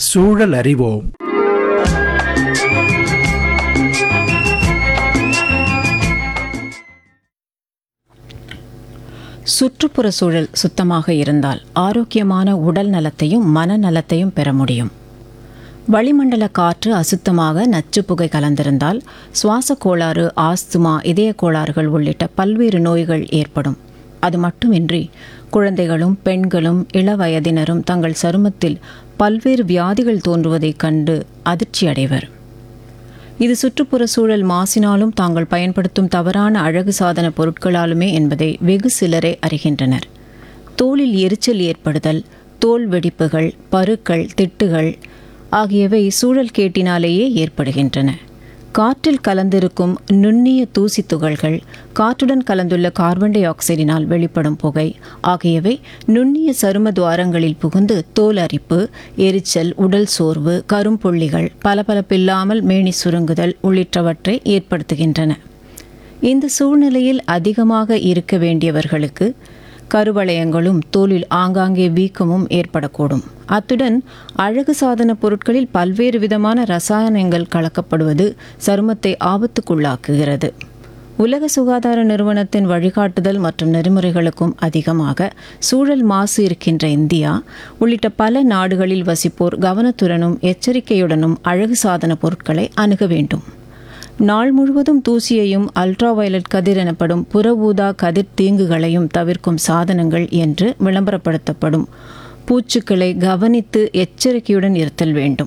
சூழல் அறிவோம் சுற்றுப்புற சூழல் சுத்தமாக இருந்தால் ஆரோக்கியமான உடல் நலத்தையும் மனநலத்தையும் பெற முடியும் வளிமண்டல காற்று அசுத்தமாக நச்சுப் புகை கலந்திருந்தால் சுவாச கோளாறு ஆஸ்துமா இதய கோளாறுகள் உள்ளிட்ட பல்வேறு நோய்கள் ஏற்படும் அது மட்டுமின்றி குழந்தைகளும் பெண்களும் இளவயதினரும் தங்கள் சருமத்தில் பல்வேறு வியாதிகள் தோன்றுவதைக் கண்டு அதிர்ச்சி அடைவர் இது சுற்றுப்புற சூழல் மாசினாலும் தாங்கள் பயன்படுத்தும் தவறான அழகு சாதன பொருட்களாலுமே என்பதை வெகு சிலரே அறிகின்றனர் தோலில் எரிச்சல் ஏற்படுதல் தோல் வெடிப்புகள் பருக்கள் திட்டுகள் ஆகியவை சூழல் கேட்டினாலேயே ஏற்படுகின்றன காற்றில் கலந்திருக்கும் நுண்ணிய தூசி துகள்கள் காற்றுடன் கலந்துள்ள கார்பன் டை ஆக்சைடினால் வெளிப்படும் புகை ஆகியவை நுண்ணிய சரும துவாரங்களில் புகுந்து தோல் அரிப்பு எரிச்சல் உடல் சோர்வு கரும்புள்ளிகள் பளபளப்பில்லாமல் மேனி சுருங்குதல் உள்ளிட்டவற்றை ஏற்படுத்துகின்றன இந்த சூழ்நிலையில் அதிகமாக இருக்க வேண்டியவர்களுக்கு கருவளையங்களும் தோலில் ஆங்காங்கே வீக்கமும் ஏற்படக்கூடும் அத்துடன் அழகு சாதன பொருட்களில் பல்வேறு விதமான ரசாயனங்கள் கலக்கப்படுவது சருமத்தை ஆபத்துக்குள்ளாக்குகிறது உலக சுகாதார நிறுவனத்தின் வழிகாட்டுதல் மற்றும் நெறிமுறைகளுக்கும் அதிகமாக சூழல் மாசு இருக்கின்ற இந்தியா உள்ளிட்ட பல நாடுகளில் வசிப்போர் கவனத்துடனும் எச்சரிக்கையுடனும் அழகு சாதன பொருட்களை அணுக வேண்டும் நாள் முழுவதும் தூசியையும் அல்ட்ரா வயலட் கதிர் எனப்படும் புற ஊதா கதிர் தீங்குகளையும் தவிர்க்கும் சாதனங்கள் என்று விளம்பரப்படுத்தப்படும் பூச்சுக்களை கவனித்து எச்சரிக்கையுடன் இருத்தல் வேண்டும்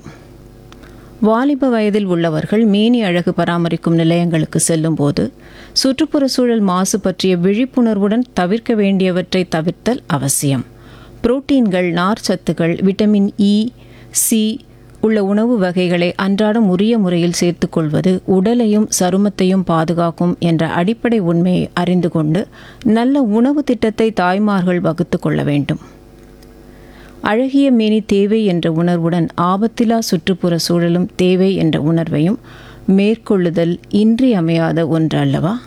வாலிப வயதில் உள்ளவர்கள் மேனி அழகு பராமரிக்கும் நிலையங்களுக்கு செல்லும்போது சுற்றுப்புற சூழல் மாசு பற்றிய விழிப்புணர்வுடன் தவிர்க்க வேண்டியவற்றை தவிர்த்தல் அவசியம் புரோட்டீன்கள் நார்ச்சத்துகள் விட்டமின் இ சி உள்ள உணவு வகைகளை அன்றாடம் உரிய முறையில் சேர்த்துக்கொள்வது உடலையும் சருமத்தையும் பாதுகாக்கும் என்ற அடிப்படை உண்மையை அறிந்து கொண்டு நல்ல உணவு திட்டத்தை தாய்மார்கள் வகுத்து கொள்ள வேண்டும் அழகிய மேனி தேவை என்ற உணர்வுடன் ஆபத்திலா சுற்றுப்புற சூழலும் தேவை என்ற உணர்வையும் மேற்கொள்ளுதல் இன்றியமையாத ஒன்று அல்லவா